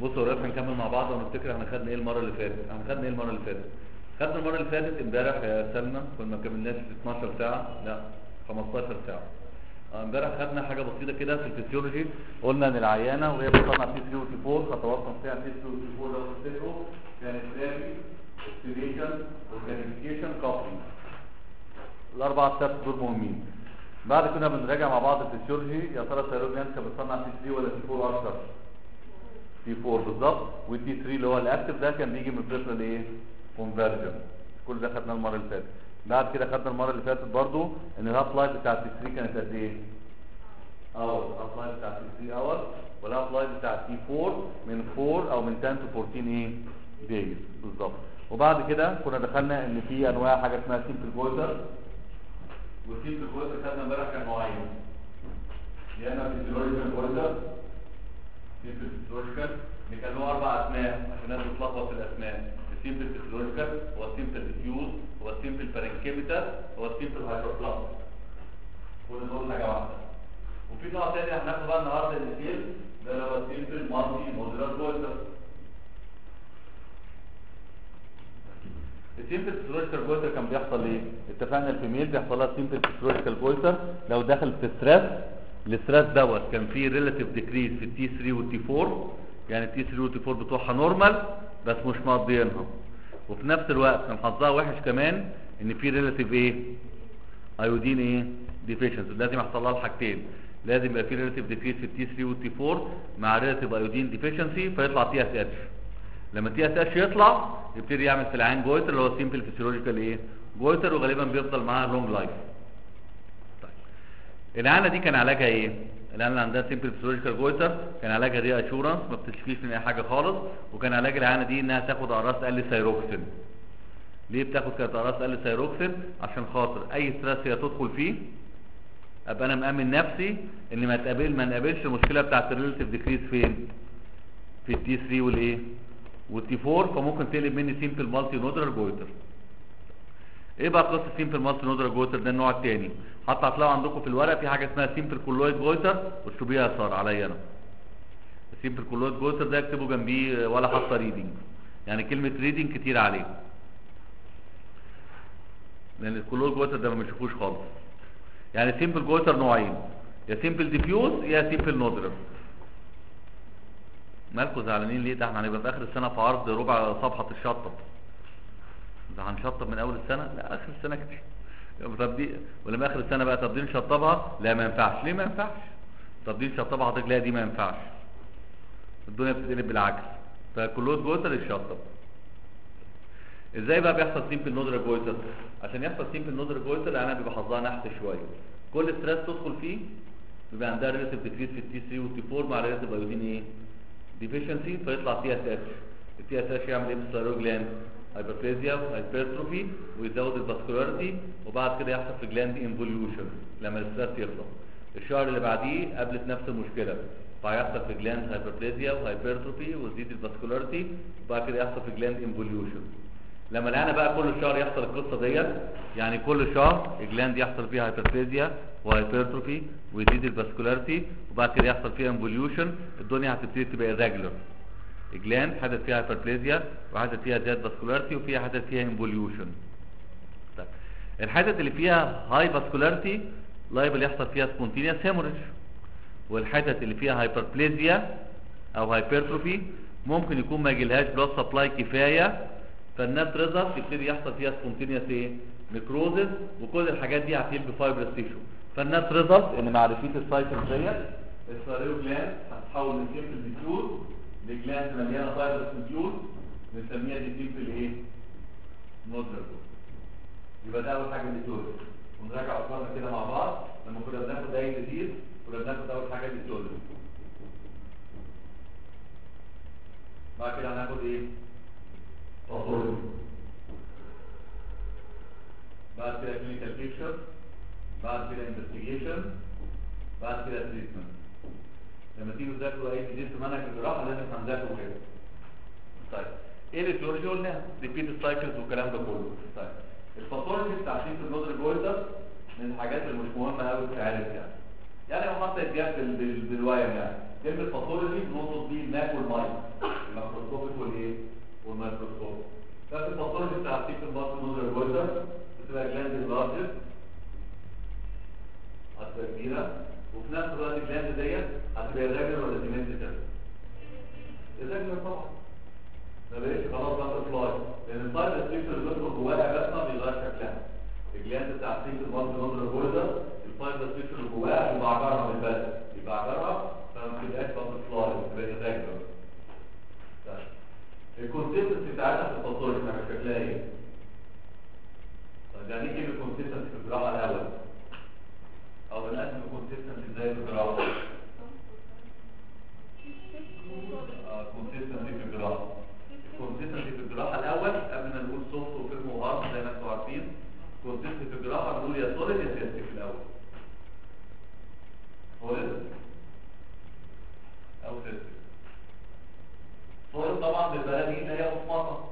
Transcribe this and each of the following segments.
بصوا يا ريت هنكمل مع بعض ونفتكر احنا خدنا ايه المره اللي فاتت احنا خدنا ايه المره اللي فاتت خدنا المره اللي فاتت امبارح يا سلمى كنا ما كملناش 12 ساعه لا 15 ساعه اه، امبارح خدنا حاجه بسيطه كده في الفسيولوجي قلنا ان العيانه وهي بتصنع تي 3 وتي 4 خطوات تصنيع تي 3 وتي 4 لو تفتكروا كانت ثيرابي اوكسيديشن وكانيفيكيشن كوبلينج الاربع ستابس دول مهمين بعد كده بنراجع مع بعض الفسيولوجي يا ترى الثيروجين كان بتصنع تي 3 ولا تي 4 اكتر تي 4 بالظبط والتي 3 اللي هو الاكتف ده كان بيجي من بريفرال ايه كونفرجن كل ده خدناه المره اللي فاتت بعد كده خدنا المره اللي فاتت برضو ان الهاف لايف بتاع تي 3 كانت قد ايه اور الهاف لايف بتاع تي 3 اور والهاف لايف بتاع تي 4 من 4 او من 10 تو 14 ايه دايز بالظبط وبعد كده كنا دخلنا ان في انواع حاجه اسمها سيمبل جويتر والسيمبل جويتر خدنا امبارح كان نوعين يا اما فيزيولوجيكال جويتر سيمبل فيزيولوجيكال اللي كان له اربع اسماء عشان الناس بتتلخبط في الاسماء السيمبل فيزيولوجيكال هو السيمبل ديفيوز هو السيمبل بارنكيميتا هو السيمبل هايبربلاست كل دول حاجه واحده وفي نوع تاني هناخده بقى النهارده الديتيل ده اللي هو السيمبل مالتي مودولار جويتر السيمبل فيزيولوجيكال جويتر كان بيحصل ايه اتفقنا الفيميل بيحصل لها سيمبل فيزيولوجيكال جويتر لو دخل في ستريس الاستريس دوت كان فيه ريلاتيف ديكريز في التي 3 والتي 4 يعني التي 3 والتي 4 بتوعها نورمال بس مش مقضيينها وفي نفس الوقت كان حظها وحش كمان ان في ريلاتيف ايه ايودين ايه ديفيشنسي لازم يحصل لها الحاجتين لازم يبقى في ريلاتيف ديكريز في التي 3 والتي 4 مع ريلاتيف ايودين ديفيشنسي فيطلع تي اس اتش لما تي اس اتش يطلع يبتدي يعمل في العين جويتر اللي هو سيمبل فيسيولوجيكال ايه جويتر وغالبا بيفضل معاها لونج لايف العانه دي كان علاجها ايه العانه اللي عندها سيمبل فيسيولوجيكال جويتر كان علاجها ري اشورنس ما بتشفيش من اي حاجه خالص وكان علاج العانه دي انها تاخد اقراص ال سيروكسين ليه بتاخد كانت اقراص ال سيروكسين عشان خاطر اي ستريس هي تدخل فيه ابقى انا مامن نفسي ان ما تقابل ما نقابلش المشكله بتاعت الريليتيف ديكريز فين في التي 3 والايه والتي 4 فممكن تقلب مني سيمبل مالتي نودرال جويتر ايه بقى قصه سيمبل مالتي نودرال جويتر ده النوع الثاني حتى هتلاقوا عندكم في الورق في حاجه اسمها سيمبل كولويد جويتر واكتبوها يسار عليا انا السيمبل كولويد جويتر ده اكتبوا جنبيه ولا حاطه ريدنج يعني كلمه ريدنج كتير عليه لان الكولويد جويتر ده ما بنشوفوش خالص يعني سيمبل جويتر نوعين يا سيمبل ديفيوز يا سيمبل نودرال مالكم زعلانين ليه ده احنا هنبقى في اخر السنه في عرض ربع صفحه الشطب ده هنشطب من اول السنه لا اخر السنه كتير طب دي ولما اخر السنه بقى طب دي نشطبها لا ما ينفعش ليه ما ينفعش طب دي نشطبها حضرتك لا دي ما ينفعش الدنيا بتتقلب بالعكس فكلوز جويتر يتشطب ازاي بقى بيحصل سيمبل نودر جويتر عشان يحصل سيمبل نودر جويتر انا بيبقى حظها نحت شويه كل ستريس تدخل فيه بيبقى عندها ريليتيف ديكريس في التي 3 والتي 4 مع ريليتيف ايودين ايه ديفيشنسي فيطلع تي اس اتش التي اس اتش يعمل ايه في الثيرويد جلاند هايبربليزيا هايبرتروفي ويزود الفاسكولاريتي وبعد كده يحصل في جلاند انفوليوشن لما الاسترس يخلص الشهر اللي بعديه قابلت نفس المشكله فهيحصل في جلاند هايبربليزيا وهايبرتروفي وتزيد الفاسكولاريتي وبعد كده يحصل في جلاند انفوليوشن لما العيانه بقى كل شهر يحصل القصه ديت يعني كل شهر الجلاند يحصل فيها هايبربليزيا وهايبرتروفي ويزيد الفاسكولاريتي وبعد كده يحصل فيها انفوليوشن الدنيا هتبتدي تبقى irregular الجلاند حدث فيها هايبربليزيا وحدث فيها زياده فاسكولاريتي وفيها حدث فيها انفوليوشن طيب الحدث اللي فيها هاي فاسكولاريتي لايبل يحصل فيها سبونتينيوس هيموريج والحدث اللي فيها هايبربليزيا او هايبرتروفي ممكن يكون ما يجيلهاش بلاد سبلاي كفايه فالنات ريزلت يبتدي يحصل فيها سبونتينيوس ايه نكروزز وكل الحاجات دي هتهيل بفايبرس تيشو فالنات ريزلت ان معرفيه السايكل ديت الثيرويد جلاند هتتحول من سيمبل ديفيوز لجلاند مليانه فايبرس نوديول بنسميها دي سيمبل ايه نودر يبقى ده اول حاجه ديتول ونراجع افكارنا كده مع بعض لما كنا بناخد اي جديد كنا بناخد اول حاجه ديتول بعد كده هناخد ايه باثولوجي بعد كده كلينيكال بيكتشر بعد كده انفستيجيشن بعد كده تريتمنت لما تيجوا تذاكروا اي جديد في منهج الجراحه لازم هنذاكره كده طيب ايه الفيولوجي قلنا ريبيت السايكلز والكلام ده كله طيب الباثولوجي بتاع شيف النودر جويتر من الحاجات اللي مش مهمه قوي تتعرف يعني يعني هو حتى يتجاب بال- بال- بالوايم يعني كلمه باثولوجي بنقصد بيه الماء والميه الميكروسكوبيك والايه والميكروسكوب ففي الباثولوجي بتاع التيك المارك نودر جويتر بتبقى جلاند لارجر هتبقى كبيره وفي نفس الوقت الجلاند ديت هتبقى ريجولر ولا سيمتريكال ريجولر طبعا ما بقتش خلاص بقى فلاي لان الفايل ستريكشر اللي بيدخل جواها بس ما بيغير شكلها الجلاند بتاع التيك المارك نودر جويتر الفايل ستريكشر اللي جواها يبقى عجرها بالبلد يبقى عجرها فما بتبقاش بقى فلاي بتبقى ريجولر الكونسيستنسي بتاعتها في التصوير بتاع شكلها ايه طيب يعني ايه الكونسيستنسي في الجراحه الاول او بنقسم الكونسيستنسي ازاي في الجراحه اه كونسيستنسي في الجراحه الكونسيستنسي في الجراحه الاول قبل ما نقول سوفت وفيرم وهارد زي ما انتم عارفين كونسيستنسي في الجراحه بنقول يا سوليد يا سيستيك في الاول سوليد او سيستيك سوليد طبعا بيبقى دي اللي هي مصمطه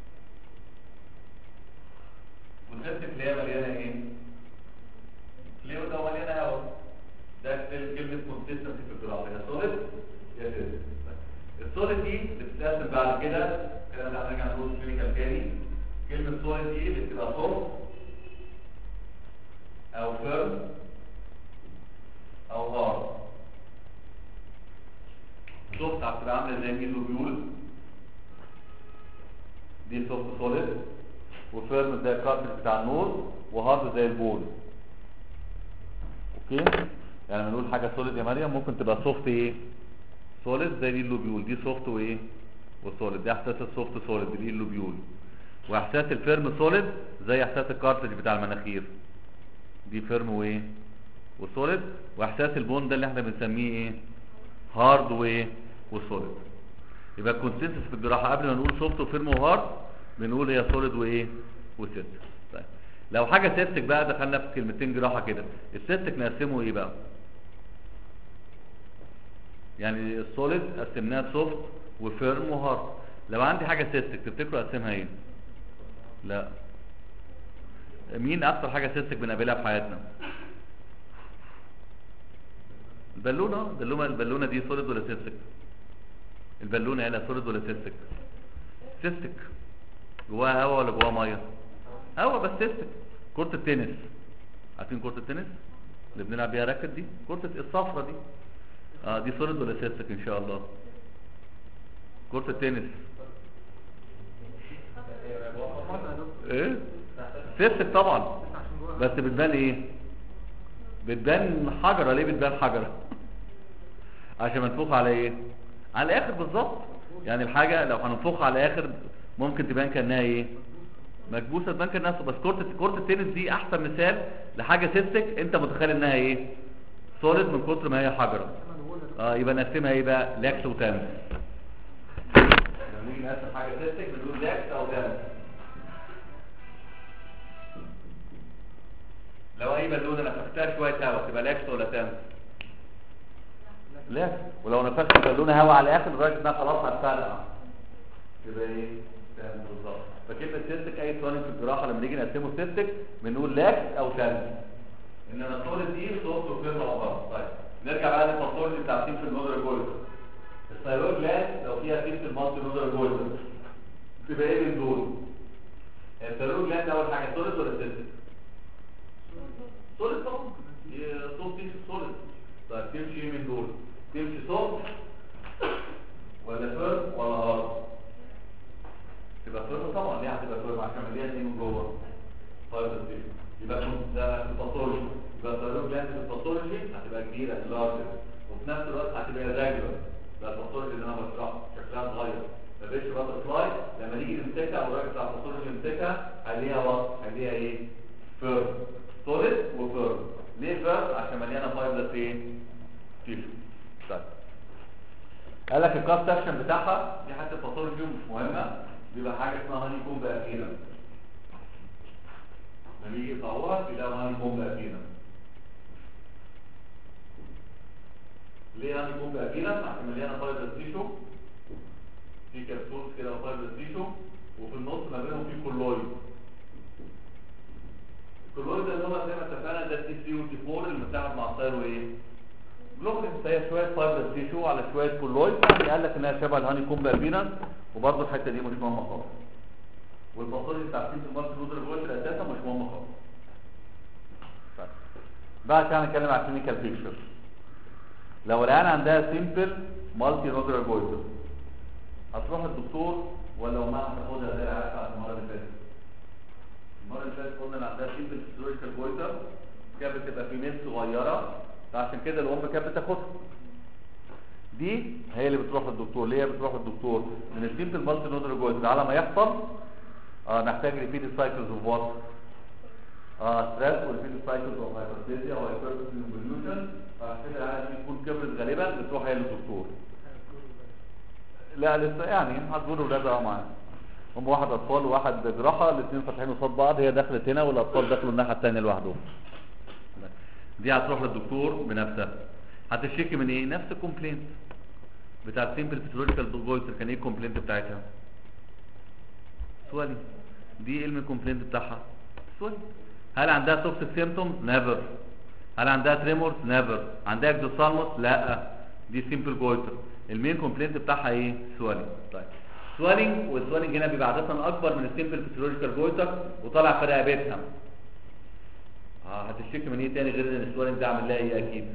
والسيستيك اللي هي مليانه ايه فلويد او مليانه هواء ده كلمه كونسيستنسي في الجراحه يا سوليد يا سيستيك السوليد دي بتستخدم بعد كده كده احنا هنرجع نقول كلينيكال تاني كلمه سوليد دي اللي بتبقى سوفت او فيرم او هارد سوفت هتبقى عامله زي الميزوبيول دي سوفت سوليد وفيرم زي الكارتج بتاع النور وهارد زي البول اوكي يعني لما نقول حاجه سوليد يا مريم ممكن تبقى سوفت ايه سوليد زي دي اللوبيول دي سوفت وايه وسوليد دي احساس السوفت سوليد دي اللوبيول واحساس الفيرم سوليد زي احساس الكارتج بتاع المناخير دي فيرم وايه وسوليد واحساس البون ده اللي احنا بنسميه ايه هارد وايه وسوليد يبقى الكونسنسس في الجراحه قبل ما نقول سوفت وفيرم وهارد بنقول هي سوليد وايه وسيستك طيب لو حاجه سيستك بقى دخلنا في كلمتين جراحه كده السيستك نقسمه ايه بقى يعني السوليد قسمناها سوفت وفيرم وهارد لو عندي حاجه سيستك تفتكروا اقسمها ايه لا مين اكتر حاجه سيستك بنقابلها في حياتنا البالونه البالونه البالونه دي سوليد ولا سيستك البالونه هي سوليد ولا سيستك سيستك جواها هواء ولا جواها ميه هواء بس سيستك كره التنس عارفين كره التنس اللي بنلعب بيها راكت دي كره الصفرة دي اه دي سوليد ولا سيستك ان شاء الله كره التنس ايه سيستك طبعا بس بتبان ايه بتبان حجرة ليه بتبان حجرة عشان منفوخ على ايه على الاخر بالظبط يعني الحاجة لو هننفخها على الاخر ممكن تبان كانها ايه مكبوسة تبان كانها بس كرة كرة التنس دي احسن مثال لحاجة سيستك انت متخيل انها ايه سوليد من كتر ما هي حجرة اه يبقى نقسمها ايه بقى لاكس وتامس لما نيجي نقسم حاجة سيستك بنقول لاكس او تامس لو اي بالونه نفختها شويه هواء تبقى لاكس ولا تامس لاكس ولو نفخت بالونه هواء على الاخر لدرجه انها خلاص هتفرقع يبقى ايه تامس بالظبط فكلمه سيستك اي سؤال في الجراحه لما نيجي نقسمه سيستك بنقول لاكس او تامس انما الصوره دي صوت وفيرم او غلط طيب نرجع بقى للتصوير بتاع تيم في النودر جولد الثايرويد جلاند لو فيها تيم في المالتي نودر جولد تبقى ايه من دول الثايرويد جلاند اول حاجه سوليد ولا سيستك سوليد طبعا صوت تمشي سوليد طيب تمشي ايه من دول تمشي صوت ولا فيرم ولا هارد تبقى فيرم طبعا ليه هتبقى فيرم عشان مليان ايه من جوه طيب ده يبقى ده في الباثولوجي يبقى الثايرويد جلاند في الباثولوجي هتبقى كبيره لارجر وفي نفس الوقت هتبقى ريجولار ده الباثولوجي اللي انا بشرحه شكلها اتغير ما بقتش باتر فلاي لما نيجي نمسكها او الراجل بتاع الباثولوجي يمسكها هيلاقيها وسط هيلاقيها ايه فيرم سوليد وفيرم ليه فيرم عشان مليانه فايبرس ايه تيشو طيب قال لك الكاف سكشن بتاعها دي حتى الباثولوجي مش مهمه بيبقى حاجه اسمها هاني كومب اخيرا لما يجي يطلعوها بيلاقوا هاني كومب اخيرا ليه هاني كومب اخيرا عشان مليانه فايبرس تيشو في كبسول كده وفايبرس تيشو وفي النص ما بينهم في كولويد الكلويد ده اللي هو زي ما اتفقنا ده التي 3 والتي 4 اللي متحد مع الثايرو ايه جلوبلينز هي شويه فايبرس تيشو على شويه كولويد يعني قال لك انها شبه الهاني كومب ابينس وبرضه الحته دي مش مهمه خالص والباثولوجي بتاع السيمبل مالتي نودر جويتر اساسا مش مهمه خالص طيب. بعد كده هنتكلم على الكلينيكال بيكتشر لو العيان عندها سيمبل مالتي نودر جويتر هتروح للدكتور ولا ما هتاخدها زي العيال بتاعت المره اللي فاتت المره اللي فاتت قلنا ان عندها سيمبل فيزيولوجيكال جويتر كانت بتبقى في ميل صغيره فعشان كده الام كانت بتاخدها دي هي اللي بتروح للدكتور ليه بتروح للدكتور من السيمبل مالتي نودر جويتر على ما يحصل آه نحتاج ريبيت سايكلز اوف وات اه ستريس وريبيت سايكلز اوف هايبرتيزيا وهايبرتيزيا انفوليوشن فعشان كده العيال دي تكون كبرت غالبا بتروح هي للدكتور لا لسه يعني هتقول ولادها معانا هم واحد اطفال وواحد جراحه الاثنين فاتحين قصاد بعض هي دخلت هنا والاطفال دخلوا الناحيه الثانيه لوحدهم دي هتروح للدكتور بنفسها هتشتكي من ايه نفس الكومبلينت بتاع السيمبل فيسيولوجيكال جويتر كان ايه الكومبلينت بتاعتها سؤالي دي ايه الكومبلينت بتاعها سؤالي هل عندها توكسيك سيمبتومز نيفر هل عندها تريمورز نيفر عندها اكزوسالموس لا دي سيمبل جويتر المين كومبلينت بتاعها ايه سوالينج طيب سوالينج والسوالينج هنا بيبقى عاده اكبر من السيمبل فيسيولوجيكال جويتر وطالع في رقبتها اه هتشتكي من ايه تاني غير ان السوالينج ده عامل لها ايه اكيد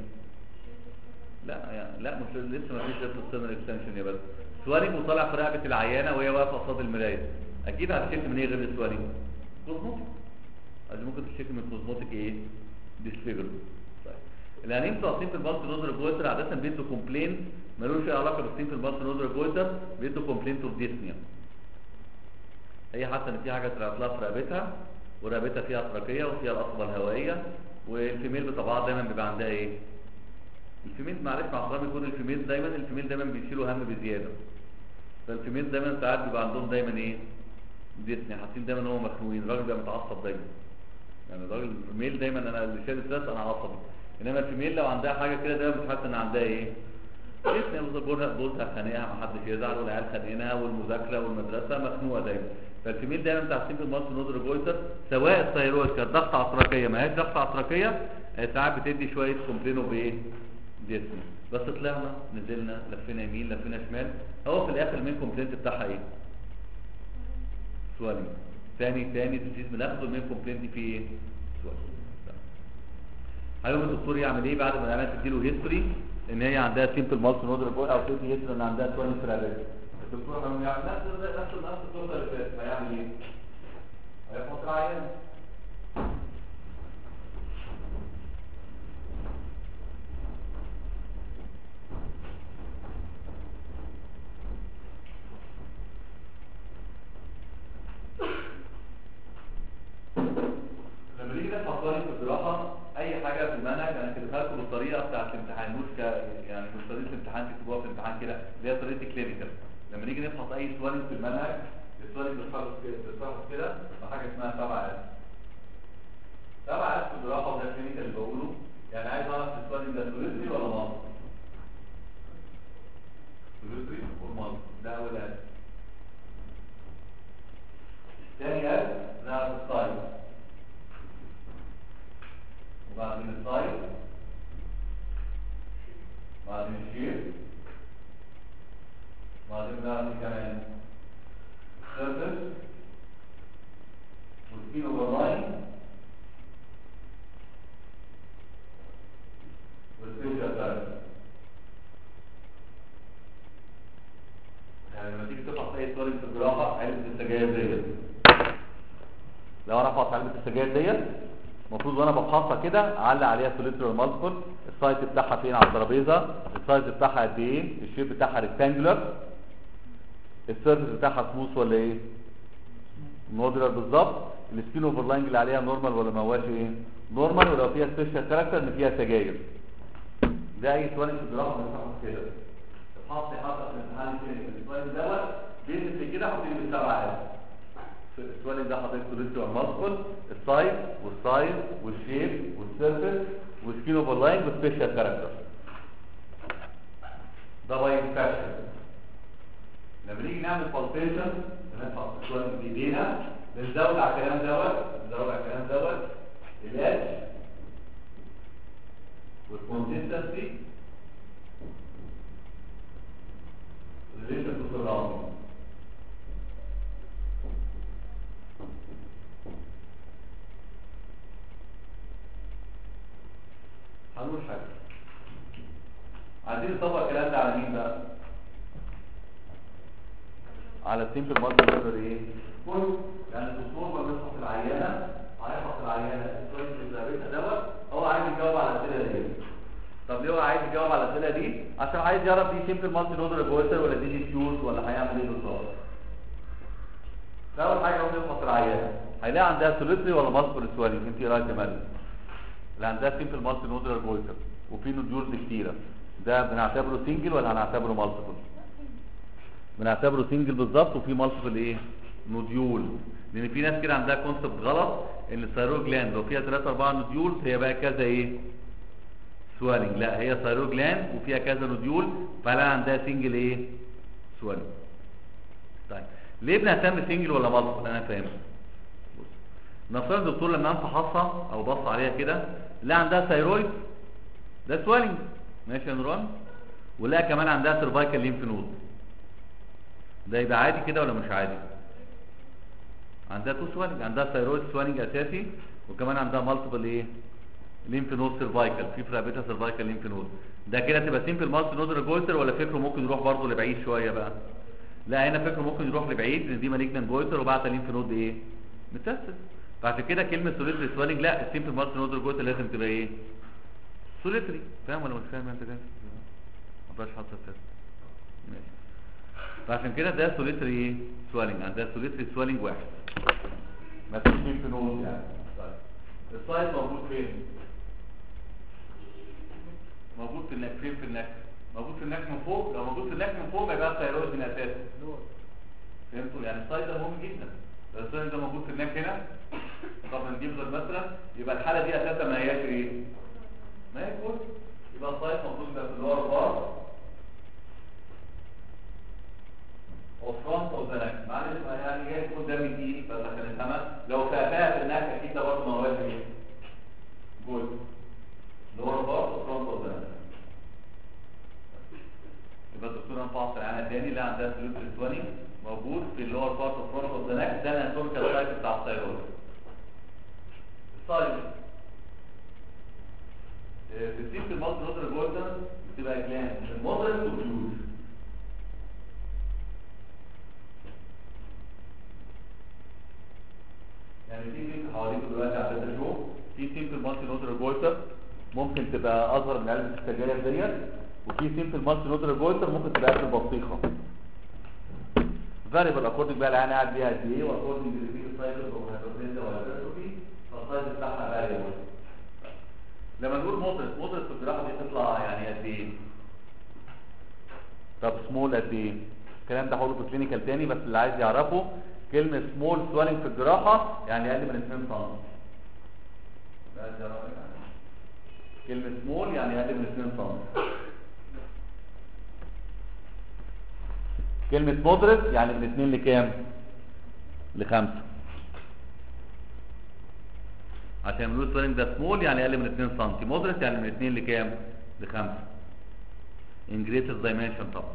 لا يعني لا مش لسه ما فيش لسه السنر اكستنشن يا بس سوالينج وطالع في رقبه العيانه وهي واقفه قصاد المرايه اكيد هتشتكي من ايه غير السوالينج كوزموتيك عايز ممكن تشتكي من كوزموتيك ايه ديسفيجر طيب الانيم بتوع سيمبل بالت نودر جويتر عاده بيدوا كومبلين ملوش اي علاقه بالسيمبل بالت نودر جويتر بيدوا كومبلين اوف ديسنيا هي حاسه ان في حاجه طلعت لها في رقبتها ورقبتها فيها تراكيه وفيها القصبه الهوائيه والفيميل بطبعها دايما بيبقى عندها ايه الفيميل معلش مع احترامي يكون الفيميل دايما الفيميل دايما بيشيلوا هم بزياده فالفيميل دايما ساعات بيبقى عندهم دايما ايه ديسني حاسين دايما ان هم مخنوقين الراجل بيبقى متعصب دايما يعني الراجل الميل دايما انا اللي شايل ستريس انا عصبي انما الفيميل لو عندها حاجه كده دايما بتحس ان عندها ايه ديسني بولها بولها خانقها ما حدش يزعل والعيال خانقينها والمذاكره والمدرسه مخنوقه دايما فالفيميل دايما بتاع السيمبل مالتي نودر جويتر سواء الثيرويد كانت ضغط عصركيه ما هيش ضغط عصركيه ساعات بتدي شويه كومبلينو بايه ديسني بس طلعنا نزلنا لفينا يمين لفينا شمال هو في الاخر المين كومبلينت بتاعها ايه سوالينج ثاني ثاني ديزيز بناخده المين كومبلينت فيه ايه سوالينج هيقوم الدكتور يعمل ايه بعد ما العيال تديله هيستوري ان هي عندها سيمبل مالتي نودر جويتر او تدي هيستوري ان عندها سوالينج في الرئه الدكتور هيعمل نفس نفس نفس القصه اللي فاتت هيعمل ايه هيحط عيان لما نيجي نفحص ظاهر في الجراحه اي حاجه في المنهج انا كتبتها لكم بالطريقه بتاعت الامتحان مش ك يعني مش طريقه الامتحان تكتبوها في الامتحان كده اللي هي طريقه الكلينيكال لما نيجي نفحص اي سوالف في المنهج السوالف بتتفحص كده بتتفحص كده بحاجه اسمها سبعة اس سبعة اس في الجراحه وده الكلينيكال اللي بقوله يعني عايز اعرف السوالف ده سوليتري ولا مالتي سوليتري ومالتي ده اول اس ثاني اس نعرف السايز وبعدين السايز بعدين الشير بعدين بنعمل كمان سيرفس والسكين اوفر لاين والسبيشال تايب يعني لما تيجي تفحص اي سؤال في الجراحه علبه السجاير ديت لو انا افحص علبه السجاير ديت المفروض وانا بفحصها كده اعلق عليها سوليترال مالتيبل السايز بتاعها فين على الترابيزه السايز بتاعها قد ايه الشيب بتاعها ريكتانجولار السيرفيس بتاعها سموث ولا ايه مودولار بالظبط السكين اوفر لاين اللي عليها نورمال ولا ما هواش ايه نورمال ولو فيها سبيشال كاركتر ان فيها سجاير ده اي سؤال في الجراحه بنفحص كده الفحص حصل في الامتحان الكلينيكال السؤال دوت بينزل كده حط لي بالسبعه عادي السؤال ده حضرتك سوليتري مالتيبل السايز والسايز والشيب والسيرفيس والسكين اوفر لاين والسبيشال كاركتر ده باي فاشن لما نيجي نعمل بالبيشن بنفحص السؤال بايدينا بنزود على الكلام دوت بنزود على الكلام دوت الاتش والكونسيستنسي عايزين نطبق الكلام ده على مين بقى على السيمبل مالتي نودر ايه كل يعني الدكتور ما بيفحص العيانه هيفحص العيانه الكويس اللي ثابتها دوت هو عايز يجاوب على الاسئله دي طب ليه هو عايز يجاوب على الاسئله دي عشان عايز يعرف دي سيمبل مالتي نودر جويتر ولا دي ديفيوز ولا هيعمل ايه بالظبط فاول حاجه هو بيفحص العيانه هيلاقي عندها سوليتري ولا مالتيبل سوالينج انت ايه رايك يا مريم اللي عندها سيمبل مالتي نودر جويتر وفي نوديولز كتيره ده بنعتبره سنجل ولا هنعتبره مالتيبل بنعتبره سنجل بالظبط وفي مالتيبل ايه نوديول لان في ناس كده عندها كونسبت غلط ان الثيرويد جلاند لو فيها 3 4 نوديول هي بقى كذا ايه سوالنج لا هي ثيرويد جلاند وفيها كذا نوديول فلا عندها سنجل ايه سوالنج طيب ليه بنهتم سنجل ولا مالتيبل انا فاهم بص نفترض الدكتور لما فحصها او بص عليها كده لا عندها ثيرويد ده سوالنج ماشي يا نوران ولا كمان عندها سيرفايكال ليمف نود ده يبقى عادي كده ولا مش عادي عندها تو سوالنج عندها ثيرويد سوالنج اساسي وكمان عندها مالتيبل ايه ليمف نود سيرفايكال في فرابيتا سيرفايكال ليمف نود ده كده تبقى سيمبل مالتي نود ريجويتر ولا فكره ممكن يروح برضه لبعيد شويه بقى لا هنا فكره ممكن يروح لبعيد لان دي مالجنان جويتر وبعت ليمف نود ايه متسس فعشان كده كلمه سوليتري سوالنج لا السيمبل مالتي نود ريجويتر لازم تبقى ايه سوليتري فاهم ولا مش فاهم انت كده ما بقاش حاطط كده ماشي فعشان كده ده سوليتري ايه سوالنج عندها سوليتري سوالنج واحد ما فيش ليمف نود يعني طيب السايت موجود فين موجود في النك فين في النك موجود في النك من فوق لو موجود في النك من فوق يبقى الثيرويد من اساسه فهمتوا يعني السايت ده مهم جدا لو السايت ده موجود في النك هنا طب نجيب غير مثلا يبقى الحاله دي اساسا ما هياش ايه ما هي كل يبقى السايت موجود ده في اللور بار وفرونت وزنك معلش ما يعني جاي قدامي دي بس عشان نفهمها لو فاتها في النك اكيد ده برضه مواد ايه جول لور بار وفرونت وزنك يبقى الدكتور انفعص العينه تاني اللي عندها سلوك الاسواني موجود في اللور بارت اوف فرونت اوف ذا نيك ده الاناتوميكال سايت بتاع الثيرويد السايد في السيمبل مالتي نودر جولدن بتبقى جلاند المودرن وفيوز يعني في لينك حواليكم دلوقتي على فكره شو في سيمبل مالتي نودر جولدن ممكن تبقى اصغر من علبه السجاير ديت وفي سيمبل مالتي نودر جولدن ممكن تبقى قد البطيخه فاريبل اكوردنج بقى العين قاعد بيها قد ايه واكوردنج للريبيت سايكل او هيدروجينيزا ولا هيدروجي فالسايز بتاعها فاريبل لما نقول مودريت مودريت في الجراحه دي تطلع يعني قد ايه طب سمول قد ايه الكلام ده هقوله في كلينيكال تاني بس اللي عايز يعرفه كلمه سمول سوالنج في الجراحه يعني اقل من 2 سم ده عايز يعرفه يعني. كلمه سمول يعني اقل من 2 سم كلمة مودريت يعني من 2 لكام لخمسة عشان يعملوا سوالنج ده سمول يعني اقل من 2 سم مودريت يعني من 2 لكام لخمسة in greater dimension طبعا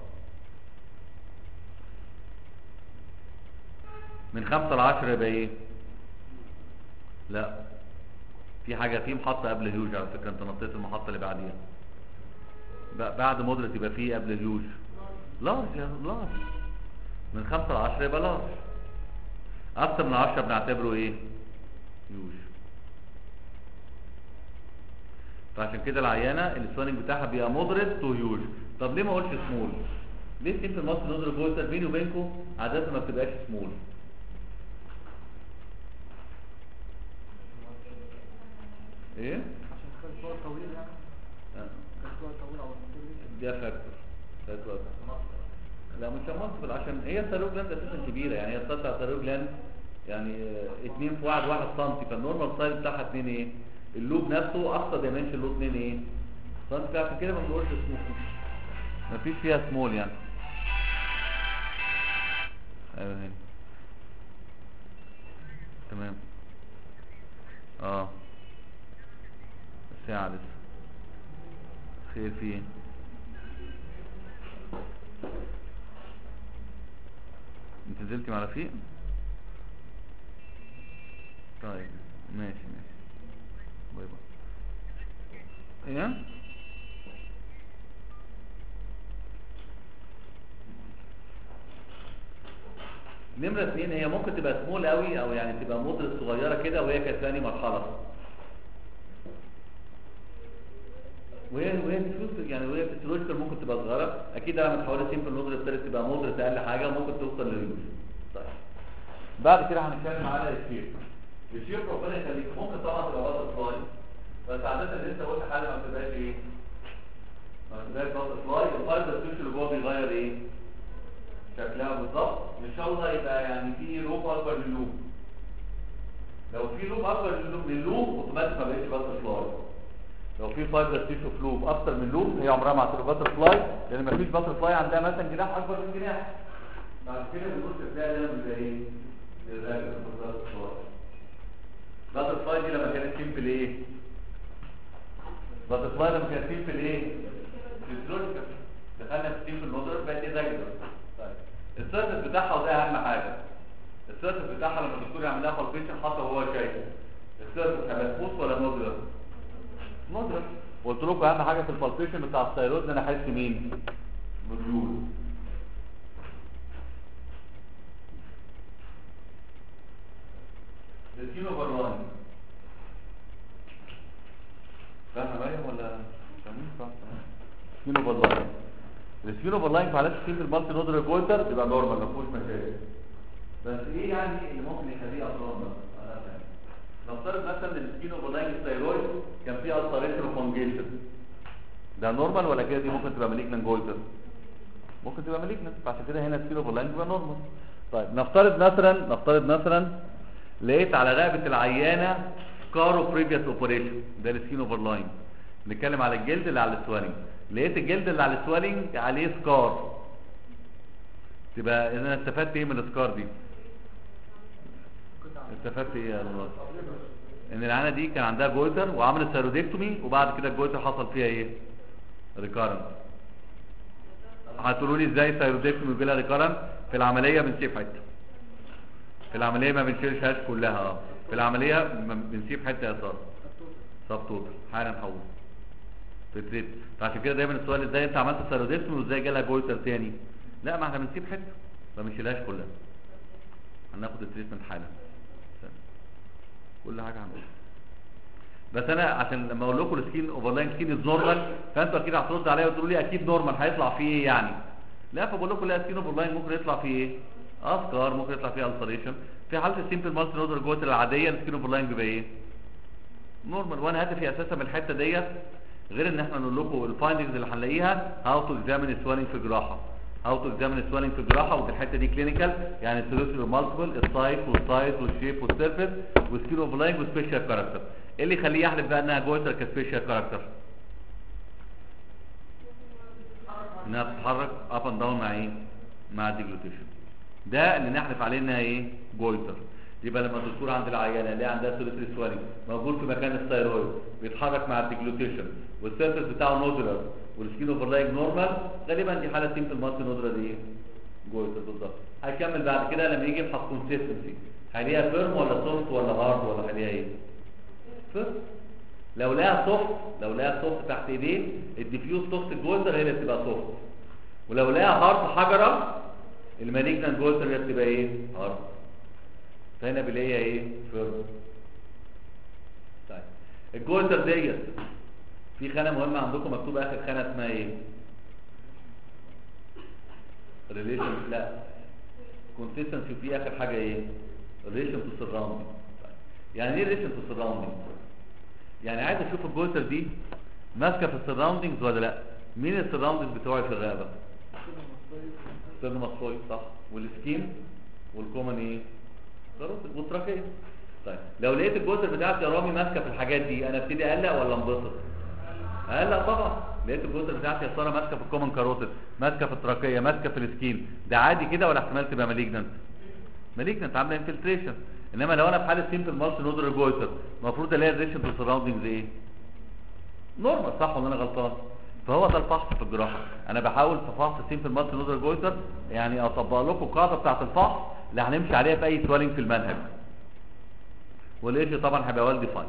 من 5 ل 10 يبقى ايه لا في حاجة في محطة قبل الهيوج على فكرة انت نطيت المحطة اللي بعديها ب- بعد مودريت يبقى في قبل الهيوج لارج يا لارج من 5 ل 10 يبقى لارج اكتر من 10 بنعتبره ايه هيوج فعشان كده العيانه السواننج بتاعها بيبقى مودريت تو هيوج طب ليه ما اقولش سمول ليه سيمبل ماسل نودر جويتر بيني وبينكم عاده ما بتبقاش سمول ايه عشان كان صور طويل يعني آه. كان صور طويل على المنطقة ده فاكتور فاكتور لا مش منصب عشان هي الثيرويد جلاند اساسا كبيره يعني هي السطح الثيرويد جلاند يعني آه، اتنين في واحد واحد سنتي فالنورمال سايز بتاعها اتنين ايه اللوب نفسه اقصى دايمنشن له اتنين ايه سنتي عشان كده ما بنقولش سمول مفيش فيها سمول يعني ايوه هنا تمام اه ساعة لسه خير فيه انت نزلتي مع رفيق طيب ماشي ماشي باي باي ايه نمرة اثنين هي ممكن تبقى سمول قوي او يعني تبقى مدرس صغيرة كده وهي كانت ثاني مرحلة وهي وهي فلوس يعني وهي فيسيولوجيكال ممكن تبقى صغيرة اكيد لما تحولها سيمبل مدرس ثالث تبقى مدرس اقل حاجة وممكن توصل لليوز طيب بعد كده هنتكلم على الشيب الشيب ربنا يخليك ممكن طبعا تبقى بطل فلاي بس عادة اللي انت قلت حاجة ما بتبقاش ايه ما بتبقاش بطل فلاي الفايبر تيشو اللي جوه بيغير ايه شكلها بالظبط ان شاء الله يبقى يعني في لوب اكبر من لوب لو في لوب اكبر من لوب من لوب اوتوماتيك ما بقتش باتر فلاي لو في فايبر تيشو في لوب اكتر من لوب هي عمرها ما هتبقى باتر فلاي لان ما فيش باتر فلاي عندها مثلا جناح اكبر من جناح بعد كده بنقول شكلها ده بيبقى ايه الراجل باتر فلاي باتر فلاي دي لما كانت سيمبل ايه باتر فلاي لما كانت سيمبل ايه فيزيولوجيكال دخلنا في سيمبل مودر بقت ايه راجل السيرفس بتاعها وده اهم حاجه السيرفس بتاعها لما الدكتور يعمل لها بالبيشن حتى وهو شايف السيرفس هيبقى سموث ولا مودرر مودرر قلت لكم اهم حاجه في البالبيشن بتاع الثايرويد ان انا احس مين موديول السكين اوفر لاين فاهم مريم ولا فاهمين صح سكين اوفر لاين السكين اوفر لاين في حالات السكين المالتي نودر جويتر تبقى نورمال ما فيهوش مشاكل بس ايه يعني اللي ممكن يخليه ابنورمال نفترض مثلا ان السكين اوفر لاين الثايرويد كان فيه التريشن وفانجيشن ده نورمال ولا كده دي ممكن تبقى مالجنان جويتر ممكن تبقى مالجنان فعشان كده هنا السكين اوفر لاين تبقى نورمال طيب نفترض مثلا نفترض مثلا لقيت على رقبه العيانه سكارو بريفيوس اوبريشن ده السكين اوفر لاين نتكلم على الجلد اللي على السوالينج لقيت الجلد اللي على السوالينج عليه سكار تبقى اذا انا استفدت ايه من السكار دي استفدت ايه يا الله ان العانه دي كان عندها جويتر وعملت سيرودكتومي وبعد كده الجويتر حصل فيها ايه ريكارنت هتقولوا لي ازاي سيرودكتومي بيجي لها ريكارنت في العمليه بنسيب حته في العمليه ما بنشيلهاش كلها اه في العمليه م- بنسيب حته يا ساره سب توتال حالا نحول تتريت فعشان كده دايما السؤال ازاي انت عملت سيرودكتومي وازاي جالها جويتر تاني لا ما احنا بنسيب حته ما بنشيلهاش كلها هناخد التريتمنت حالا كل حاجه هنقولها بس انا عشان لما اقول لكم السكين اوفرلاين سكين از نورمال فانتوا اكيد هتردوا عليا وتقولوا لي اكيد نورمال هيطلع فيه ايه يعني لا فبقول لكم لا سكين اوفرلاين ممكن يطلع فيه ايه اسكار ممكن يطلع فيه السريشن في حاله السيمبل مالتي نودر جوت العاديه السكين اوفرلاين بيبقى ايه نورمال وانا هدفي اساسا من الحته ديت غير ان احنا نقول لكم الفايندنجز اللي هنلاقيها هاو تو اكزامين سوالينج في جراحه هاو تو اكزامين سوالينج في جراحه ودي الحته دي كلينيكال يعني السيروسيل مالتيبل السايت والسايز والشيب والسيرفيس والسكين اوفرلاين وسبيشال كاركتر ايه اللي يخليه يحلف بقى انها جويتر كسبيشال كاركتر انها بتتحرك اب اند داون مع ايه مع الديجلوتيشن ده اللي نحلف عليه انها ايه جويتر يبقى لما الدكتور عند العيانه اللي عندها سيروسيل سوالينج موجود في مكان الثايرويد بيتحرك مع الديجلوتيشن والسيرفيس بتاعه نودولار والسكين اوفرلاينج نورمال غالبا دي حاله سيمبل مالتي نودولار دي ايه جويتر بالظبط هيكمل بعد كده لما يجي يفحص كونسيستنسي هيلاقيها فيرم ولا سوفت ولا هارد ولا هيلاقيها ايه فيرم لو لقاها سوفت لو لقاها سوفت تحت ايديه الديفيوز سوفت الجويتر هي اللي بتبقى سوفت ولو لقاها هارد حجره المالجنان جويتر هي بتبقى ايه هارد فهنا بنلاقيها ايه فيرم طيب الجويتر ديت في خانه مهمه عندكم مكتوب اخر خانه اسمها ايه ريليشن لا كونسيستنسي في اخر حاجه ايه ريليشن تو سراوندينج يعني ايه ريليشن تو سراوندينج يعني عايز اشوف الجويتر دي ماسكه في السراوندينجز ولا لا مين السراوندينجز بتوعي في الرقبه ستيرنوماسكويد صح والسكين والكومن ايه كاروتيد والتراكيه طيب لو لقيت الجزر بتاعتي يا رامي ماسكه في الحاجات دي انا ابتدي اقلق ولا انبسط اقلق طبعا لقيت الجزر بتاعتي يا ساره ماسكه في الكومن كاروتيد ماسكه في التراكيه ماسكه في السكين ده عادي كده ولا احتمال تبقى مالجننت مالجننت عامله انفلتريشن انما لو انا في حاله سيمبل مالتي نودر جويتر المفروض الاقي الريشن تو سراوندينجز ايه نورمال صح ولا انا غلطان فهو ده الفحص في الجراحه انا بحاول في فحص سيمبل مالتي نودر جويتر يعني اطبق لكم القاعده بتاعه الفحص اللي هنمشي عليها في اي سوالينج في المنهج والايش طبعا هيبقى والدي فاين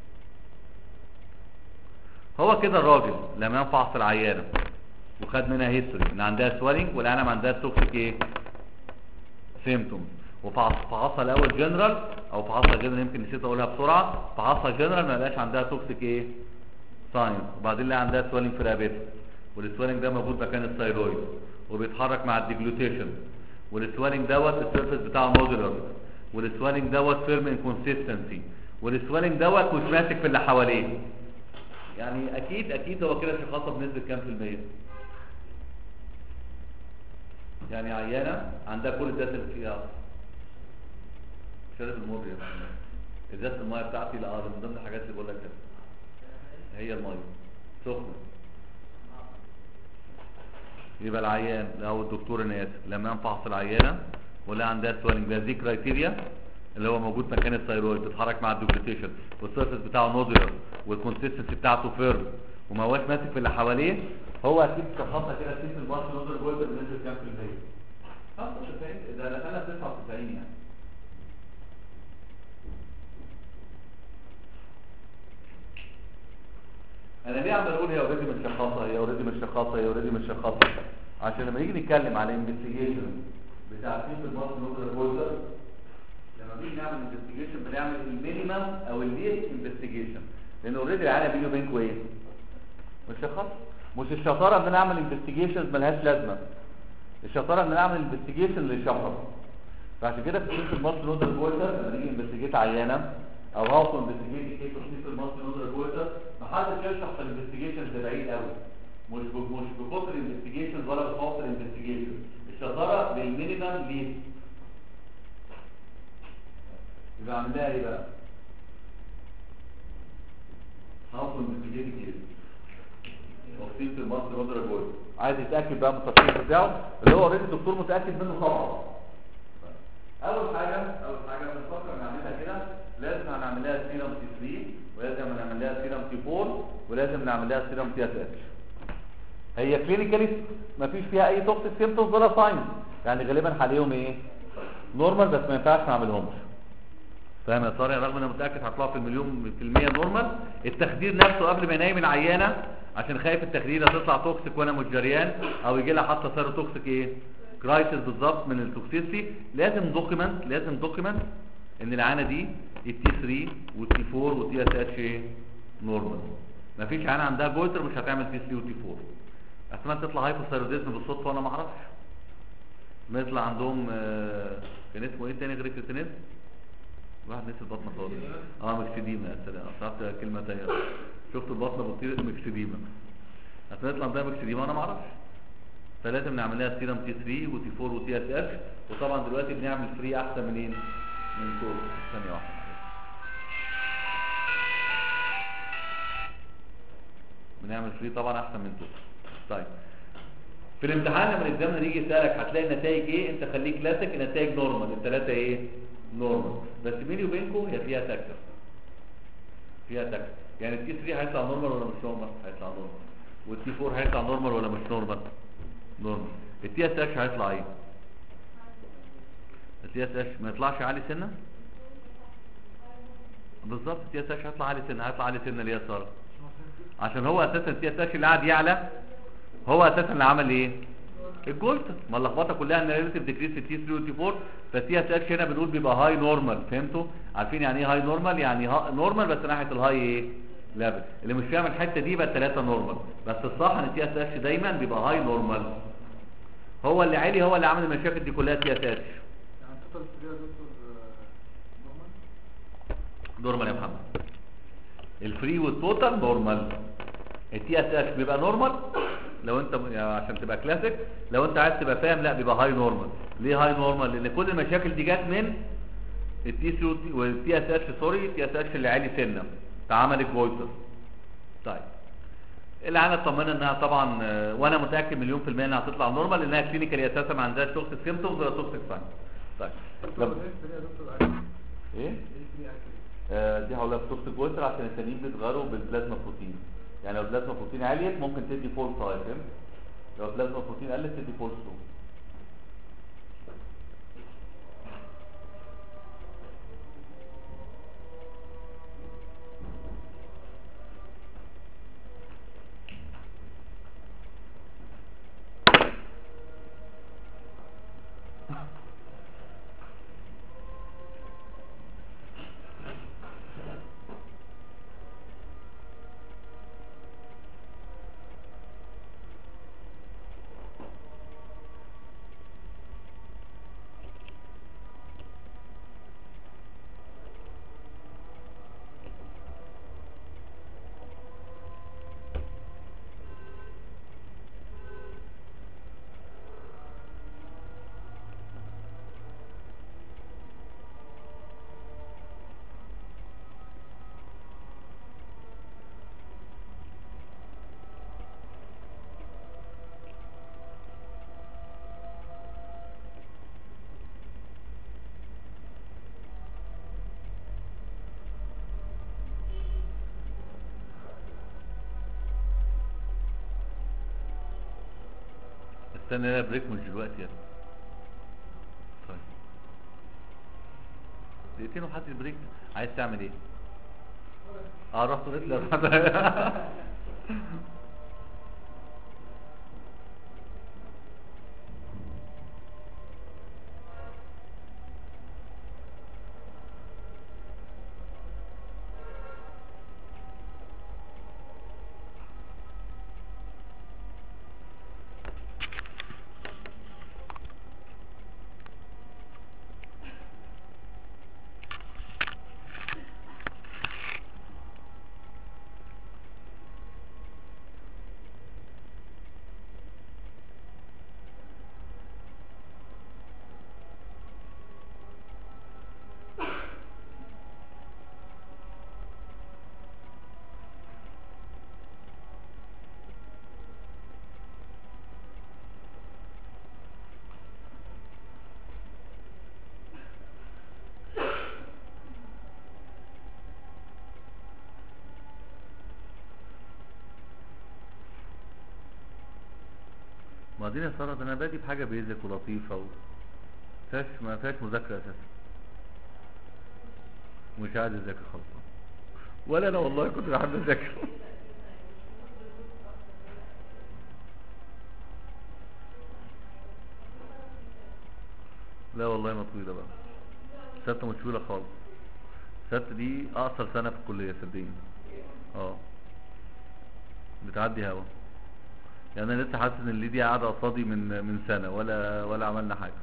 هو كده الراجل لما ينفحص العيانه وخد منها هيستوري ان عندها سوالينج والعيانه ما عندها توكسيك ايه سيمتومز وفحصها الاول جنرال او فحصها جنرال يمكن نسيت اقولها بسرعه فحصها جنرال ما لقاش عندها توكسيك ايه ساينس وبعدين لقى عندها سوالينج في رقبتها والسوالينج ده موجود مكان الثايرويد وبيتحرك مع الديجلوتيشن والسوالينج دوت السيرفيس بتاعه مودولار والسوالينج دوت فيرم انكونسيستنسي والسوالينج دوت مش ماسك في اللي حواليه يعني اكيد اكيد هو كده شخصها بنسبه كام في الميه يعني عيانه عندها كل الذات اللي فيها شرب المر يا محمد ازازه الميه بتاعتي لا ده من ضمن الحاجات اللي بقول لك كده هي الميه سخنه يبقى العيان او الدكتور انا اسف لما ينفحص العيانه ولا عندها سوالنج ده دي كرايتيريا اللي هو موجود مكان الثايرويد بيتحرك مع الدوبليتيشن والسيرفيس بتاعه نودولار والكونسيستنسي بتاعته فيرم وما هواش ماسك في اللي حواليه هو اكيد شخصها كده سيس البارت نودولار جولد بنسبه كام في الميه 95 ده دخلنا 99 يعني انا ليه عمال اقول هي اوريدي مش شخاصه هي اوريدي مش شخاصه هي اوريدي مش شخاصه عشان لما نيجي نتكلم على انفستيجيشن بتاع سيف المارك نودر بولدر لما بنيجي نعمل انفستيجيشن بنعمل المينيمم او الليست انفستيجيشن لان اوريدي العالم بيني وبينكم ايه مش شخاصه مش الشطاره ان انا اعمل انفستيجيشنز ملهاش لازمه الشطاره ان انا اعمل انفستيجيشن اللي يشخص فعشان كده في سيف المارك نودر بولدر لما نيجي انفستيجيت عيانه او هاو انفستيجيت كيس اوف سيف المارك نودر بولدر محدش يشرح في الانفستيجيشن ده بعيد قوي مش ب- مش بكتر الانفستيجيشن ولا بخاطر الانفستيجيشن الشطاره بالمينيمم ليست يبقى اعمل لها ايه بقى؟ هاو انفستيجيت كيس تفصيل في المصر نودر جول عايز يتاكد بقى من التفصيل بتاعه اللي هو اوريدي الدكتور متاكد منه طبعا اول حاجه اول حاجه بنفكر نعملها كده لازم هنعمل لها سيرم تي 3 ولازم نعمل لها سيرم تي 4 ولازم نعمل لها سيرم تي اس اتش هي كلينيكالي ما فيش فيها اي توكسيك سيمبتومز ولا ساينز يعني غالبا حاليهم ايه نورمال بس ما ينفعش نعملهمش فاهم يا طارق رغم ان انا متاكد هطلعوا في المليون في المية نورمال التخدير نفسه قبل ما ينام العيانه عشان خايف التخدير تطلع توكسيك وانا مش جريان او يجي لها حتى صار توكسيك ايه كرايسيس بالظبط من التوكسيسي لازم دوكيمنت لازم دوكيمنت ان العانه دي التي 3 والتي 4 والتي اس اتش ايه نورمال مفيش عانه عندها جويتر مش هتعمل تي 3 وتي 4 احتمال تطلع هايبوثايروديزم بالصدفه وانا ما اعرفش ما يطلع عندهم آه، كان اسمه ايه تاني غير الكريتينيز واحد نسي البطنه خالص اه مكسديما يا سلام اصعبت كلمه تانية شفت البطنه بتطير مكسديما احتمال يطلع عندها مكسديما وانا ما اعرفش فلازم نعمل لها سيرم تي 3 وتي 4 وتي اس اتش وطبعا دلوقتي بنعمل فري احسن منين من كورس ثانيه واحده بنعمل فري طبعا احسن من كورس طيب في الامتحان لما الزمن يجي يسالك هتلاقي النتائج ايه انت خليك كلاسيك النتائج نورمال الثلاثه ايه نورمال بس بيني وبينكم هي فيها تكر فيها تكر يعني التي 3 هيطلع نورمال ولا مش نورمال هيطلع نورمال والتي 4 هيطلع نورمال ولا مش نورمال نورمال التي اس اتش هيطلع ايه التي اس اتش ما يطلعش عالي سنه بالظبط التي اس اتش هيطلع عالي سنه هيطلع عالي سنه ليه يا ساره عشان هو اساسا التي اس اتش اللي قاعد يعلى هو اساسا اللي عمل ايه الجولتر ما اللخبطه كلها ان ريليتيف ديكريس في تي 3 وتي 4 فالتي اس اتش هنا بنقول بيبقى هاي نورمال فهمتوا عارفين يعني ايه هاي نورمال يعني ها نورمال بس ناحيه الهاي ايه ليفل اللي مش فاهم الحته دي يبقى الثلاثه نورمال بس الصح ان التي اس اتش دايما بيبقى هاي نورمال هو اللي عالي هو اللي عامل المشاكل دي كلها تي اس اتش يعني توتال فري يا دكتور نورمال نورمال يا محمد الفري والتوتال نورمال التي اس اتش بيبقى نورمال لو انت يعني عشان تبقى كلاسيك لو انت عايز تبقى فاهم لا بيبقى هاي نورمال ليه هاي نورمال لان كل المشاكل دي جت من التي 3 والتي اس اتش سوري التي اس اتش اللي عالي سنه فعملت جويتر طيب العينه اطمنا انها طبعا آه، وانا متاكد مليون في الميه انها هتطلع نورمال لانها كلينيكالي اساسا ما عندهاش توكسيك سيمتومز ولا توكسيك ساين طيب دكتور لما- ايه فري يا دكتور اكل ايه ايه فري اكل آه، دي هقولها بتوكسيك جويتر عشان التانيين بيتغيروا بالبلازما بروتين يعني لو البلازما بروتين عليت ممكن تدي فولس هاي فهمت لو البلازما بروتين قلت تدي فولس لو استنى لا بريك مش دلوقتي يعني طيب دقيقتين وحد البريك عايز تعمل ايه اه رحت هتلر بعدين يا ساره ده انا بادي بحاجه بيزك ولطيفه و... فيهاش ما فيهاش مذاكره اساسا مش عايز اذاكر خالص ولا انا والله كنت بحب اذاكر لا والله ما طويله بقى ستة مش طويله خالص ستة دي اقصر سنه في الكليه صدقني اه بتعدي هوا يعني انا لسه حاسس ان اللي دي قاعده قصادي من من سنه ولا ولا عملنا حاجه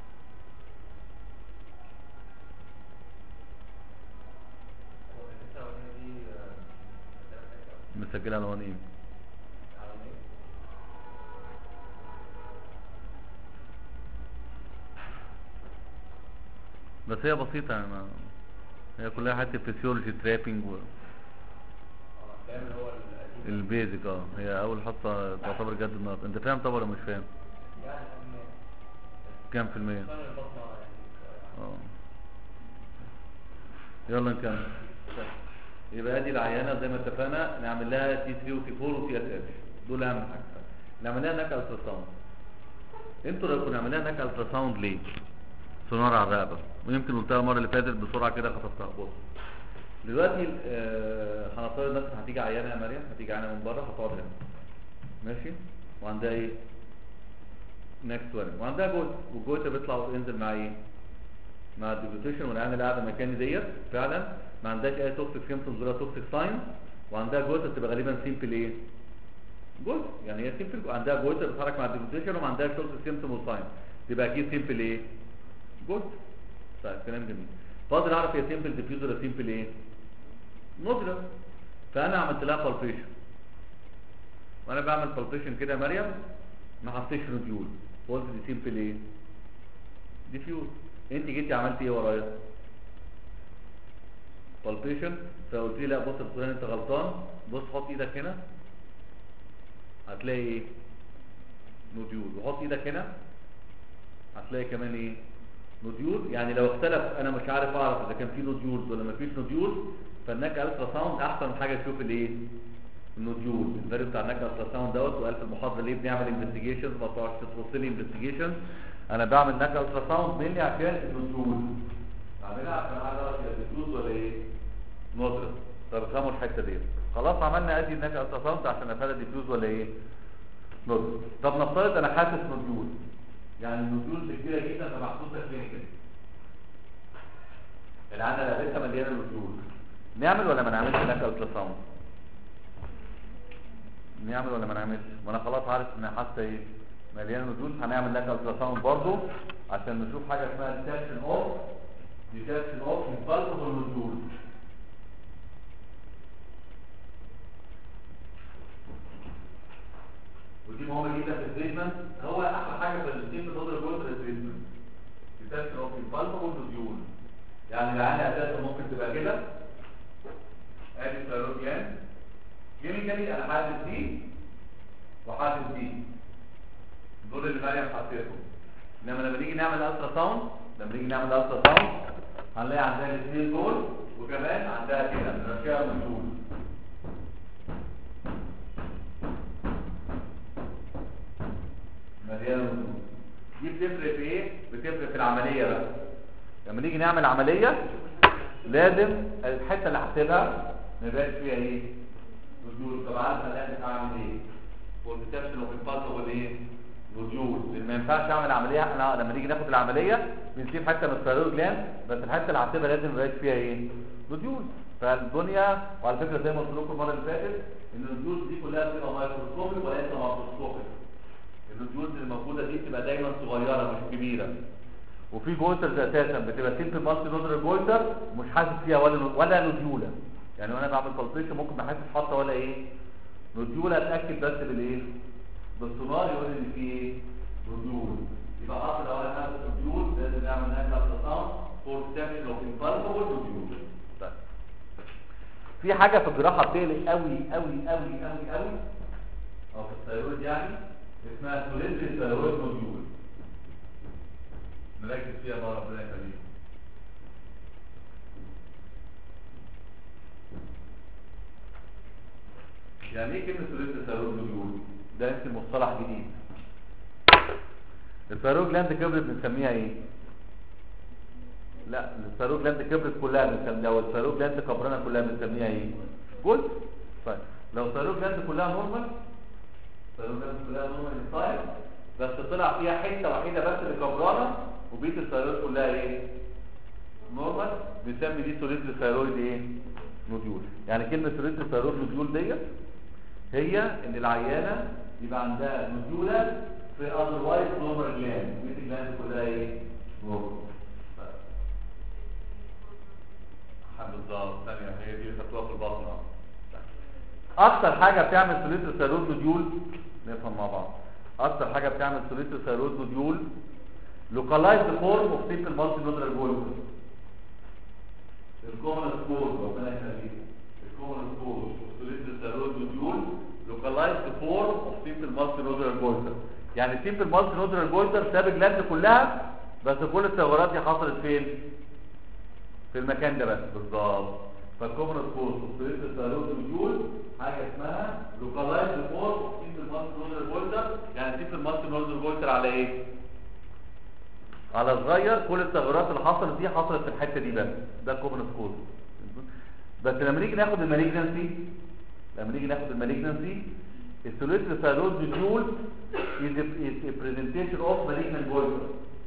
مسجله على وان ايه بس هي بسيطه يعني ما- هي كلها حته فيسيولوجي ترابنج و... البيزك اه هي اول حصه تعتبر جد النهارده انت فاهم طبعا ولا مش فاهم كام في المية اه يلا نكمل يبقى ادي العيانه زي ما اتفقنا نعمل لها تي 3 وتي 4 وتي اس اتش دول اهم حاجه نعمل لها هناك الترا ساوند انتوا لو كنا عملنا هناك الترا ساوند ليه سونار على الرقبه ويمكن قلتها المره اللي فاتت بسرعه كده خطفتها بص دلوقتي آه، هنفترض مثلا هتيجي عيانه يا مريم هتيجي عيانه من بره هتقعد هنا ماشي وعندها ايه نكست وان وعندها جوت والجوت بيطلع وينزل مع ايه مع الديبوتيشن والعيانه اللي قاعده مكاني ديت فعلا ما عندهاش اي توكسيك سيمبتومز ولا توكسيك ساين وعندها جوت بتبقى غالبا سيمبل ايه جوت يعني هي سيمبل عندها جوت بتتحرك مع الديبوتيشن وما عندهاش توكسيك سيمبتوم وساين تبقى اكيد سيمبل ايه جود طيب كلام جميل فاضل اعرف هي سيمبل ديفيوز ولا سيمبل ايه نودلر فانا عملت لها بالبيشن وانا بعمل بالبيشن كده يا مريم ما حطيتش نوديول قلت دي سيمبل ايه ديفيوز انت جيتي عملتي ايه ورايا بالبيشن فقلت لي لا بص يا فلان انت غلطان بص حط ايدك هنا هتلاقي ايه نوديول وحط ايدك هنا هتلاقي كمان ايه نوديول يعني لو اختلف انا مش عارف اعرف اذا كان في نوديولز ولا ما فيش نوديولز فالناك الترا ساوند احسن حاجه تشوف الايه النوديول الفاليو بتاع الناك الترا ساوند دوت وقال في المحاضره ليه بنعمل انفستيجيشنز ما تقعدش تبص لي انفستيجيشن انا بعمل ناك الترا ساوند مينلي عشان النوديول بعملها عشان اعرف هي ديفيوز ولا ايه نودرس طب افهموا الحته دي خلاص عملنا ادي الناك الترا ساوند عشان افهم ديفيوز ولا ايه نودرس طب نفترض انا حاسس نوديول يعني النوديول كبيره جدا فمحطوطه كلينيكال العاده لعبتها مليانه نوديول نعمل ولا ما نعملش هناك الترا ساوند نعمل ولا ما نعملش ما انا خلاص عارف ان حاسه ايه مليانه نوديول هنعمل لك الترا ساوند برضه عشان نشوف حاجه اسمها ديتكشن اوف ديتكشن اوف مالتيبل نوديول ودي مهمه جدا في التريتمنت هو احلى حاجه في التريتمنت بتقدر جوه التريتمنت ديتكشن اوف مالتيبل نوديول يعني العاده اساسا ممكن تبقى كده ادي الثيرويد كيميكالي انا حاسس دي وحاسس دي دول اللي مريم حطيتهم انما لما نيجي نعمل الترا ساوند لما نيجي نعمل الترا ساوند هنلاقي عندها الاثنين دول وكمان عندها كده نرشيها مشهور مليانه نوديول دي بتفرق في ايه بتفرق في العمليه بقى لما نيجي نعمل عمليه لازم الحته اللي هحسبها ما يبقاش فيها ايه نوديول طب عارف انا لازم اعمل ايه والديتكشن اوف امبالسبل ايه نوديول لان ما ينفعش اعمل عمليه احنا لما نيجي ناخد العمليه بنسيب حته من الثيرويد جلاند بس الحته اللي هحسبها لازم ما يبقاش فيها ايه نوديول فالدنيا وعلى فكره زي ما قلت لكم المره اللي فاتت ان النوديول دي كلها بتبقى مايكروسكوبيك وليس ماكروسكوبيك النوديولز اللي موجوده دي بتبقى دايما صغيره مش كبيره وفي جويترز اساسا بتبقى سيمبل مالتي نودر جويتر مش حاسس فيها ولا ولا نوديولا يعني وانا بعمل بالبيشن ممكن ما احسش حاطه ولا ايه نوديولا اتاكد بس بالايه بالسونار يقول ان في ايه نوديول يبقى اصلا لو انا حاسس نوديول لازم نعمل نقله التصام فور ديتكشن اوف امبالبل نوديول في حاجه في الجراحه بتقلق قوي قوي قوي قوي قوي او في الثيرويد يعني اسمها سوليدري ثيرويد نوديول نركز فيها بقى ربنا يخليك يعني ايه كلمه سوليدري ثيرويد نوديول ده يمكن مصطلح جديد الثيرويد جلاند كبرت بنسميها ايه لا الثيرويد جلاند كبرت كلها بنسميها او الثيرويد جلاند كبرانه كلها بنسميها ايه جزء طيب لو الثيرويد جلاند كلها نورمال الثيرويد جلاند كلها نورمال ستايل بس طلع فيها حته وحيده بس اللي كبرانه وبقيه الثيرويد كلها ايه نورمال بنسمي دي سوليدري ثيرويد ايه نوديول يعني كلمه سوليدري ثيرويد نوديول ديت هي ان العيانه يبقى عندها نوديولا في اذروايز نورمال جلاند بقيه الجلاند كلها ايه نورمال بالظبط ثانيه هي دي اللي خدتوها في البطن اكتر حاجه بتعمل سوليدري ثيرويد نوديول نفهم مع بعض اكتر حاجه بتعمل سوليدري ثيرويد نوديول localized form of simple multinodal goiter الكومن سكور ربنا يخليك الكومن سكور of solitary thyroid nodule localized form of simple multinodal goiter يعني simple multinodal goiter ساب الجلاند كلها بس كل الثغرات دي حصلت فين في المكان ده بس بالظبط فالكومن سكور of solitary thyroid nodule حاجه اسمها localized form of simple multinodal goiter يعني simple multinodal goiter على ايه على صغير كل التغيرات اللي حصلت دي حصلت في الحته دي بس ده كومن سكور بس لما نيجي ناخد المالجنسي لما نيجي ناخد المالجنسي السوليتري ثايرويد نوديول is a, is a presentation of malignant goiter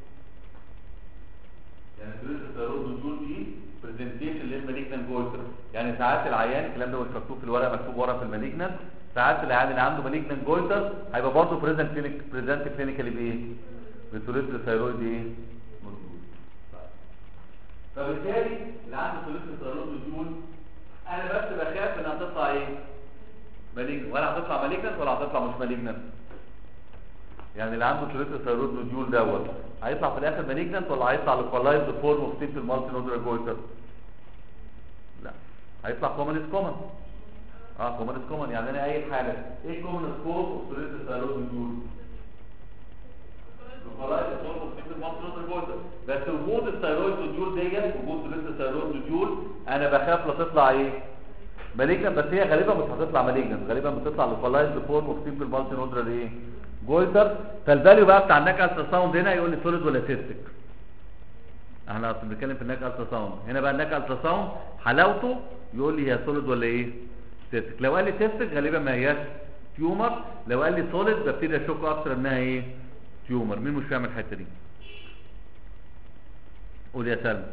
يعني السوليتري ثايرويد نوديول دي presentation للمالجنant goiter يعني ساعات العيان الكلام ده مش مكتوب في الورقه مكتوب ورا في المالجنant ساعات العيان اللي عنده malignant goiter هيبقى برضه بريزنت كلينيك بريزنت كلينيكالي بايه بسوليتري ثايرويد ايه نوديول فبالتالي اللي عنده سوليتري ثايرويد نوديول انا بس بخاف انها تطلع ايه مالجنت ولا هتطلع مالجنت ولا هتطلع مش مالجنت يعني اللي عنده سوليتري ثايرويد نوديول دوت هيطلع في الاخر مالجنت ولا هيطلع لوكالايزد فورم اوف سيمبل مالتي نودولار جويتر لا هيطلع كومن كومن اه كومن كومن يعني انا اي حاله ايه كومن سكوب اوف سوليتري ثايرويد نوديول بس وجود الثيرويد نوديول ديت وجود سوليت الثيرويد نوديول انا بخاف لا تطلع ايه مالجنت بس هي غالبا مش هتطلع مالجنت غالبا بتطلع لوكالايزد فورم اوف سيمبل مالتي نودرال ايه جويتر فالفاليو بقى بتاع الناك الترا ساوند هنا يقول لي سوليد ولا سيستك احنا اصلا بنتكلم في الناك الترا ساوند هنا بقى الناك الترا ساوند حلاوته يقول لي هي سوليد ولا ايه سيستك لو قال لي سيستك غالبا ما هياش تيومر لو قال لي سوليد ببتدي اشك اكتر انها ايه تيومر مين مش فاهم الحته دي قول يا سلمى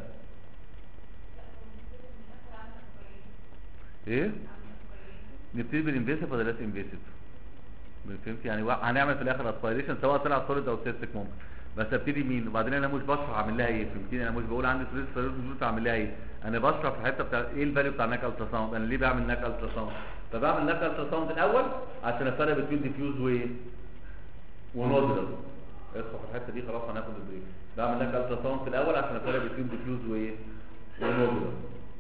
ايه نبتدي بالانفيسيف ولا لا انفيسيف فهمت يعني وا- هنعمل في الاخر اسبيريشن سواء طلع سوليد او سيستك ممكن بس ابتدي مين وبعدين انا مش بشرح اعمل لها ايه فهمتني انا مش بقول عندي سوليد سوليد سوليد اعمل لها ايه انا بشرح في الحته بتاع ايه الفاليو بتاع الناك الترا ساوند انا ليه بعمل ناك الترا ساوند فبعمل ناك الترا ساوند الاول عشان افرق بين ديفيوز وايه ونودرال ادخل في الحته دي خلاص هناخد البريك بعمل لك الترا ساوند في الاول عشان افرق بين ديفيوز وايه ونودرال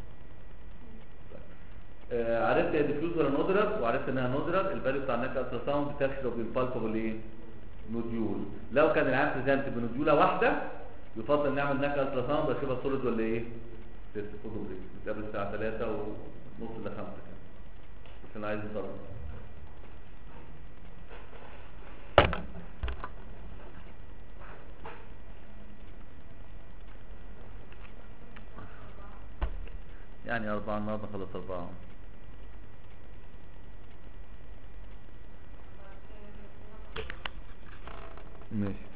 آه عرفت هي ديفيوز ولا نودرال وعرفت انها نودرال الفاليو بتاع الناك الترا ساوند بتكشف بالبالبابل ايه نوديول لو كان العام بريزنت بنوديوله واحده يفضل نعمل ناك الترا ساوند اشوفها سوليد ولا ايه تست خدوا بريك نتقابل الساعه 3 ونص ل 5 كده عشان عايز يصلي يعني أربعة النهاردة خلص أربعة ماشي